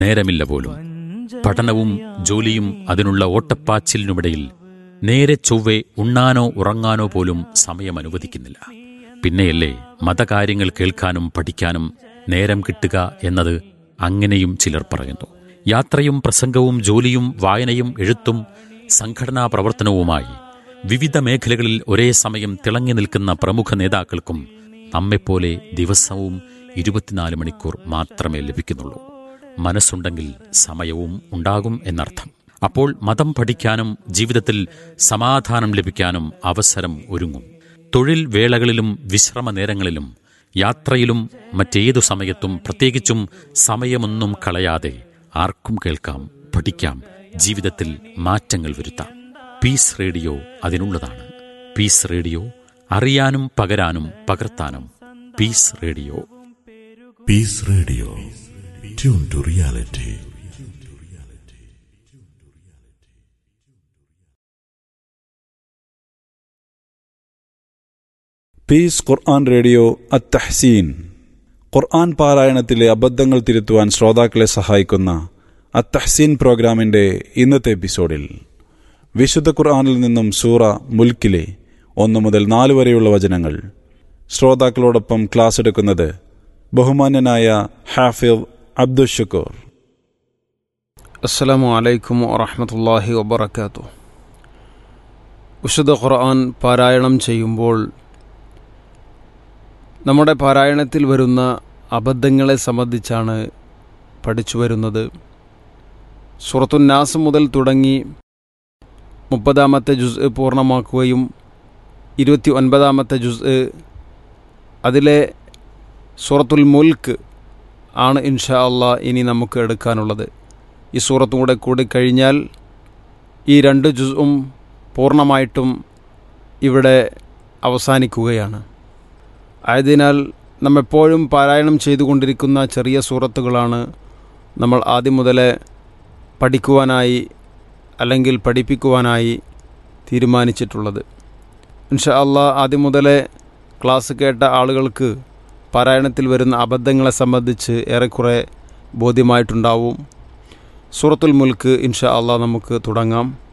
നേരമില്ല പോലും പഠനവും ജോലിയും അതിനുള്ള ഓട്ടപ്പാച്ചിലിനുമിടയിൽ നേരെ ചൊവ്വെ ഉണ്ണാനോ ഉറങ്ങാനോ പോലും സമയം അനുവദിക്കുന്നില്ല പിന്നെയല്ലേ മതകാര്യങ്ങൾ കേൾക്കാനും പഠിക്കാനും നേരം കിട്ടുക എന്നത് അങ്ങനെയും ചിലർ പറയുന്നു യാത്രയും പ്രസംഗവും ജോലിയും വായനയും എഴുത്തും സംഘടനാ പ്രവർത്തനവുമായി വിവിധ മേഖലകളിൽ ഒരേ സമയം തിളങ്ങി നിൽക്കുന്ന പ്രമുഖ നേതാക്കൾക്കും നമ്മെപ്പോലെ ദിവസവും ഇരുപത്തിനാല് മണിക്കൂർ മാത്രമേ ലഭിക്കുന്നുള്ളൂ മനസ്സുണ്ടെങ്കിൽ സമയവും ഉണ്ടാകും എന്നർത്ഥം അപ്പോൾ മതം പഠിക്കാനും ജീവിതത്തിൽ സമാധാനം ലഭിക്കാനും അവസരം ഒരുങ്ങും തൊഴിൽ വേളകളിലും വിശ്രമ നേരങ്ങളിലും യാത്രയിലും മറ്റേതു സമയത്തും പ്രത്യേകിച്ചും സമയമൊന്നും കളയാതെ ആർക്കും കേൾക്കാം പഠിക്കാം ജീവിതത്തിൽ മാറ്റങ്ങൾ വരുത്താം പീസ് റേഡിയോ അതിനുള്ളതാണ് പീസ് റേഡിയോ അറിയാനും പകരാനും പകർത്താനും peace radio Peace Radio. Tune to reality. Peace ഖുർആൻ റേഡിയോ അത്തഹ്സീൻ ഖുർആൻ പാരായണത്തിലെ അബദ്ധങ്ങൾ തിരുത്തുവാൻ ശ്രോതാക്കളെ സഹായിക്കുന്ന അത്തഹ്സീൻ പ്രോഗ്രാമിന്റെ ഇന്നത്തെ എപ്പിസോഡിൽ വിശുദ്ധ ഖുർആനിൽ നിന്നും സൂറ മുൽക്കിലെ ഒന്ന് മുതൽ നാല് വരെയുള്ള വചനങ്ങൾ ശ്രോതാക്കളോടൊപ്പം ക്ലാസ് എടുക്കുന്നത് ബഹുമാന്യനായ ഹാഫിദ് അബ്ദുഷക്കൂർ അസ്സലാമു അലൈക്കും വറഹമത്തല്ലാഹി വബർക്കാത്തു വിശുദ്ധ ഖുർആൻ പാരായണം ചെയ്യുമ്പോൾ നമ്മുടെ പാരായണത്തിൽ വരുന്ന അബദ്ധങ്ങളെ സംബന്ധിച്ചാണ് പഠിച്ചു വരുന്നത് സുറത്തുന്നാസ് മുതൽ തുടങ്ങി മുപ്പതാമത്തെ ജുസ് പൂർണ്ണമാക്കുകയും ഇരുപത്തി ഒൻപതാമത്തെ ജുസ് അതിലെ സൂറത്തുൽ മുൽക്ക് ആണ് ഇൻഷാ അള്ളാ ഇനി നമുക്ക് എടുക്കാനുള്ളത് ഈ സൂറത്തും കൂടെ കൂടി കഴിഞ്ഞാൽ ഈ രണ്ട് ജുസും പൂർണ്ണമായിട്ടും ഇവിടെ അവസാനിക്കുകയാണ് ആയതിനാൽ നമ്മെപ്പോഴും പാരായണം ചെയ്തുകൊണ്ടിരിക്കുന്ന ചെറിയ സൂറത്തുകളാണ് നമ്മൾ ആദ്യം മുതലേ പഠിക്കുവാനായി അല്ലെങ്കിൽ പഠിപ്പിക്കുവാനായി തീരുമാനിച്ചിട്ടുള്ളത് ഇൻഷാ അള്ളാ ആദ്യം മുതലേ ക്ലാസ് കേട്ട ആളുകൾക്ക് പാരായണത്തിൽ വരുന്ന അബദ്ധങ്ങളെ സംബന്ധിച്ച് ഏറെക്കുറെ ബോധ്യമായിട്ടുണ്ടാവും സൂറത്തുൽ മുൽക്ക് ഇൻഷാ അള്ളാ നമുക്ക് തുടങ്ങാം